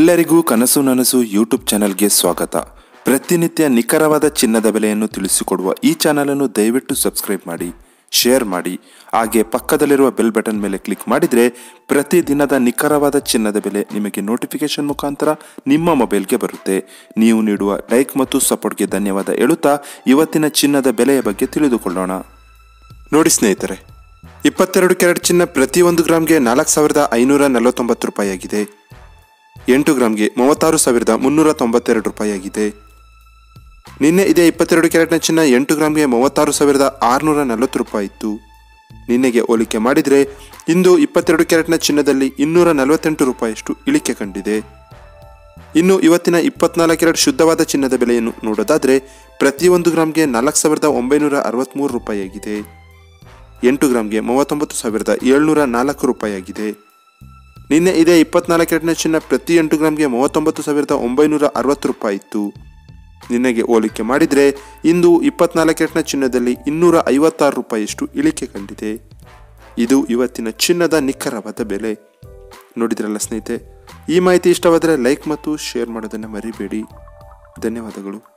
ಎಲ್ಲರಿಗೂ ಕನಸು ನನಸು ಯೂಟ್ಯೂಬ್ ಚಾನಲ್ಗೆ ಸ್ವಾಗತ ಪ್ರತಿನಿತ್ಯ ನಿಖರವಾದ ಚಿನ್ನದ ಬೆಲೆಯನ್ನು ತಿಳಿಸಿಕೊಡುವ ಈ ಚಾನಲನ್ನು ದಯವಿಟ್ಟು ಸಬ್ಸ್ಕ್ರೈಬ್ ಮಾಡಿ ಶೇರ್ ಮಾಡಿ ಹಾಗೆ ಪಕ್ಕದಲ್ಲಿರುವ ಬೆಲ್ ಬಟನ್ ಮೇಲೆ ಕ್ಲಿಕ್ ಮಾಡಿದರೆ ಪ್ರತಿದಿನದ ನಿಖರವಾದ ಚಿನ್ನದ ಬೆಲೆ ನಿಮಗೆ ನೋಟಿಫಿಕೇಶನ್ ಮುಖಾಂತರ ನಿಮ್ಮ ಮೊಬೈಲ್ಗೆ ಬರುತ್ತೆ ನೀವು ನೀಡುವ ಲೈಕ್ ಮತ್ತು ಸಪೋರ್ಟ್ಗೆ ಧನ್ಯವಾದ ಹೇಳುತ್ತಾ ಇವತ್ತಿನ ಚಿನ್ನದ ಬೆಲೆಯ ಬಗ್ಗೆ ತಿಳಿದುಕೊಳ್ಳೋಣ ನೋಡಿ ಸ್ನೇಹಿತರೆ ಇಪ್ಪತ್ತೆರಡು ಕ್ಯಾರೆಟ್ ಚಿನ್ನ ಪ್ರತಿ ಒಂದು ಗ್ರಾಮ್ಗೆ ನಾಲ್ಕು ಸಾವಿರದ ಐನೂರ ನಲವತ್ತೊಂಬತ್ತು ರೂಪಾಯಿ ಆಗಿದೆ ಎಂಟು ಗ್ರಾಮ್ಗೆ ಮೂವತ್ತಾರು ಸಾವಿರದ ಮುನ್ನೂರ ತೊಂಬತ್ತೆರಡು ರೂಪಾಯಿ ಆಗಿದೆ ನಿನ್ನೆ ಇದೇ ಇಪ್ಪತ್ತೆರಡು ಕ್ಯಾರೆಟ್ನ ಚಿನ್ನ ಎಂಟು ಗ್ರಾಮ್ಗೆ ಮೂವತ್ತಾರು ಸಾವಿರದ ಆರುನೂರ ನಲವತ್ತು ರೂಪಾಯಿ ಇತ್ತು ನಿನ್ನೆಗೆ ಹೋಲಿಕೆ ಮಾಡಿದರೆ ಇಂದು ಇಪ್ಪತ್ತೆರಡು ಕ್ಯಾರೆಟ್ನ ಚಿನ್ನದಲ್ಲಿ ಇನ್ನೂರ ನಲವತ್ತೆಂಟು ರೂಪಾಯಿಯಷ್ಟು ಇಳಿಕೆ ಕಂಡಿದೆ ಇನ್ನು ಇವತ್ತಿನ ಇಪ್ಪತ್ನಾಲ್ಕು ಕ್ಯಾರೆಟ್ ಶುದ್ಧವಾದ ಚಿನ್ನದ ಬೆಲೆಯನ್ನು ನೋಡೋದಾದರೆ ಪ್ರತಿಯೊಂದು ಗ್ರಾಮ್ಗೆ ನಾಲ್ಕು ಸಾವಿರದ ಒಂಬೈನೂರ ಅರವತ್ತ್ಮೂರು ರೂಪಾಯಿ ಆಗಿದೆ ಎಂಟು ಗ್ರಾಮ್ಗೆ ಮೂವತ್ತೊಂಬತ್ತು ಸಾವಿರದ ಏಳ್ನೂರ ನಾಲ್ಕು ರೂಪಾಯಿ ಆಗಿದೆ ನಿನ್ನೆ ಇದೇ ಇಪ್ಪತ್ನಾಲ್ಕು ಕ್ಯಾರೆಟ್ನ ಚಿನ್ನ ಪ್ರತಿ ಎಂಟು ಗ್ರಾಮ್ಗೆ ಮೂವತ್ತೊಂಬತ್ತು ಸಾವಿರದ ಒಂಬೈನೂರ ಅರವತ್ತು ರೂಪಾಯಿ ಇತ್ತು ನಿನ್ನೆಗೆ ಹೋಲಿಕೆ ಮಾಡಿದರೆ ಇಂದು ಇಪ್ಪತ್ನಾಲ್ಕು ಕ್ಯಾರೆಟ್ನ ಚಿನ್ನದಲ್ಲಿ ಇನ್ನೂರ ಐವತ್ತಾರು ರೂಪಾಯಿಯಷ್ಟು ಇಳಿಕೆ ಕಂಡಿದೆ ಇದು ಇವತ್ತಿನ ಚಿನ್ನದ ನಿಖರವಾದ ಬೆಲೆ ನೋಡಿದ್ರಲ್ಲ ಸ್ನೇಹಿತೆ ಈ ಮಾಹಿತಿ ಇಷ್ಟವಾದರೆ ಲೈಕ್ ಮತ್ತು ಶೇರ್ ಮಾಡೋದನ್ನು ಮರಿಬೇಡಿ ಧನ್ಯವಾದಗಳು